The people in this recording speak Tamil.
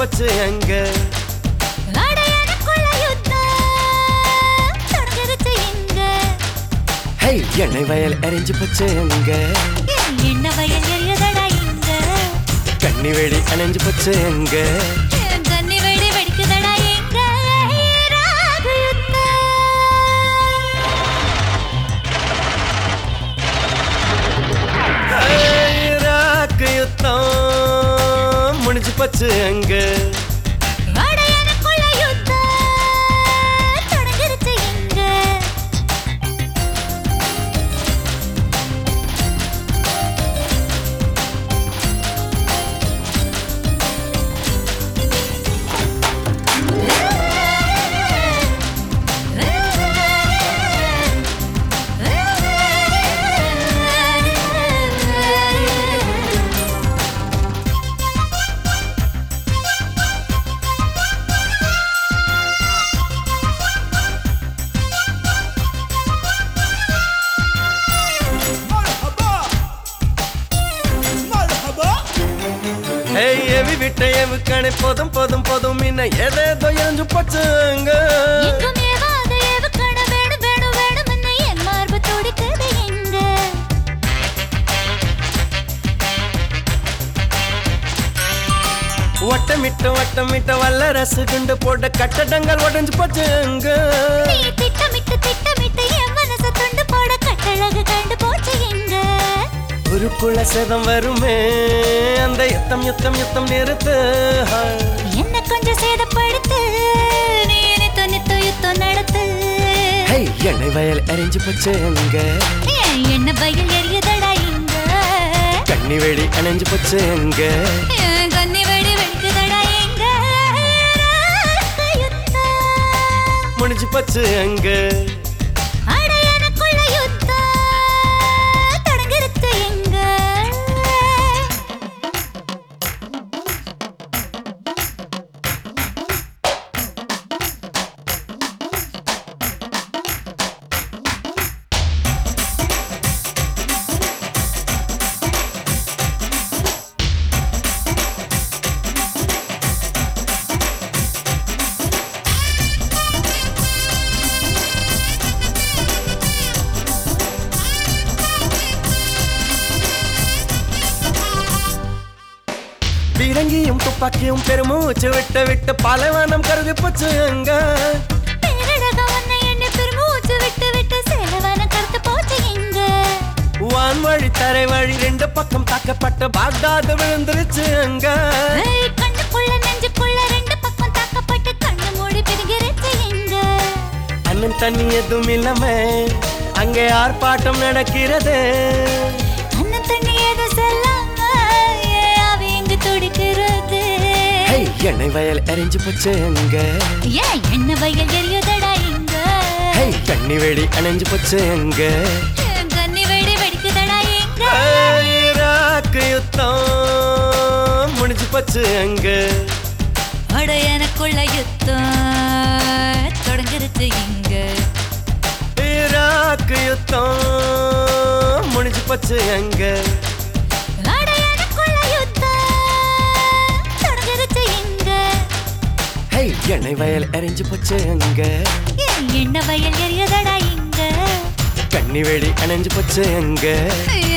போச்சு அங்க அட எனக்குள்ள யுத்தம் தொடங்குச்சு இங்க. ஹே எண்ணெய் வயல் எரிஞ்சு போச்சு அங்க என் எண்ண வயல் எரியுதடா இங்க. கண்ணி வெடி அணைஞ்சு போச்சு அங்க என் கன்னி வெடி வெடிக்குதடா இங்க. ராகு யுத்தம். ராக்கு யுத்தம் முடிஞ்சு போச்சு அங்க அட எனக்குள்ள யுத்தம் தொடங்குச்சு இங்க. ஹே எவி விட்ட எவு கணை போதும் போதும் போதும் இன்ன ஏதேதோ எரிஞ்சு போச்சு அங்க எங்கும் ஏவாத ஏவுகண வேணும் வேணும் வேணும்னு என் மார்பு துடிக்குது எங்க வட்டமிட்ட வட்டமிட்ட வல்ல ரசு குண்டு போட்ட கட்டடங்கள் உடஞ்சு போச்சு அங்க நீ திட்டமிட்டு திட்டமிட்டு என் மனச துண்டு போட கட்டழகு கண்டு போச்சு எங்க உருக்குள்ள சேதம் வருமே அந்த யுத்தம் யுத்தம் யுத்தம் நிறுத்து ஹா. என்ன கொஞ்சம் சேதப்படுத்து நீ நித்த நித்த யுத்தம் நடத்து ஹே எண்ணெய் வயல் எரிஞ்சு போச்சு அங்க ஏன் என்ன வயல் எரியுதடா இங்க கண்ணி வெடி அணைஞ்சு போச்சு அங்க என் கன்னி வெடி வெடிக்குதடா இங்க ராக்கு யுத்தம். முடிஞ்சு போச்சு அங்க அட எனக்குள்ள யுத்தம் தொடங்குறது எங்க பீரங்கியும் துப்பாக்கியும் பெருமூச்சு விட்டு விட்டு பாலைவனம் கருதி போச்சு அங்க பேரழக உன்னை எண்ணி பெருமூச்சு விட்டு விட்டு சேலவன கருத்து போச்சு எங்க வான்வழி தரை வழி ரெண்டு பக்கம் தாக்கப்பட்ட பாக்தாது விழுந்துருச்சு அங்க ஏய், கண்ணுக்குள்ள நெஞ்சுக்குள்ள ரெண்டு பக்கம் தாக்கப்பட்டு கண்ணு மூடி பிரிகிறச்சு எங்க அண்ணன் தண்ணி எதுவும் இல்லாம அங்கே ஆர்ப்பாட்டம் நடக்கிறது அண்ணன் தண்ணி ஏதோ சொல்லாம ஏன் அவ எங்க துடிக்கிறது ஹே எண்ணெய் வயல் எரிஞ்சு போச்சு அங்க ஏன் என்ன வயல் எரியுதடா இங்க ஹே கண்ணி வெடி அணைஞ்சு போச்சு அங்க என் கன்னி வெடி வெடிக்குதடா இங்க ஈராக்கு யுத்தம் முடிஞ்சு போச்சு அங்க அட எனக்குள்ள யுத்தம் தொடங்குறது இங்க ஈராக்கு யுத்தம் முடிஞ்சு போச்சு அங்க அட எனக்குள்ள யுத்தம் தொடங்குறது இங்க ஹே எண்ணெய் வயல் எரிஞ்சு போச்சு அங்க என் என்ன வயல் எரியுதடா இங்க கண்ணி வெடி அணைஞ்சு போச்சு அங்க